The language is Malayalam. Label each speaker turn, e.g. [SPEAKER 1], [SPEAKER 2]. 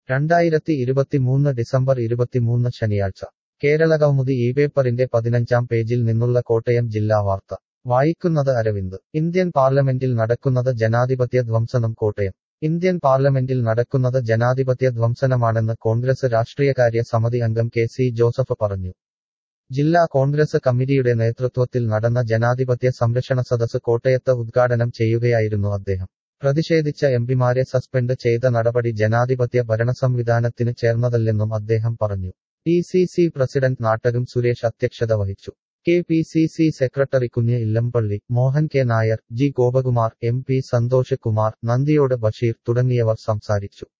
[SPEAKER 1] രണ്ടായിരത്തി ഇരുപത്തിമൂന്ന് ഡിസംബർ ഇരുപത്തിമൂന്ന് ശനിയാഴ്ച കേരള കൗമുദി ഈ പേപ്പറിന്റെ പതിനഞ്ചാം പേജിൽ നിന്നുള്ള കോട്ടയം ജില്ലാ വാർത്ത വായിക്കുന്നത് അരവിന്ദ് ഇന്ത്യൻ പാർലമെന്റിൽ നടക്കുന്നത് ജനാധിപത്യ ധ്വംസനം കോട്ടയം ഇന്ത്യൻ പാർലമെന്റിൽ നടക്കുന്നത് ജനാധിപത്യ ധ്വംസനമാണെന്ന് കോൺഗ്രസ് രാഷ്ട്രീയകാര്യ സമിതി അംഗം കെ സി ജോസഫ് പറഞ്ഞു ജില്ലാ കോൺഗ്രസ് കമ്മിറ്റിയുടെ നേതൃത്വത്തിൽ നടന്ന ജനാധിപത്യ സംരക്ഷണ സദസ് കോട്ടയത്ത് ഉദ്ഘാടനം ചെയ്യുകയായിരുന്നു അദ്ദേഹം പ്രതിഷേധിച്ച എംപിമാരെ സസ്പെൻഡ് ചെയ്ത നടപടി ജനാധിപത്യ ഭരണസംവിധാനത്തിന് ചേർന്നതല്ലെന്നും അദ്ദേഹം പറഞ്ഞു D C C president Nattakam Suresh അധ്യക്ഷത വഹിച്ചു K P C C secretary Kunju Illampally Mohan K Nair G Gopakumar M P Santhosh Kumar Nandiyode Basheer തുടങ്ങിയവർ സംസാരിച്ചു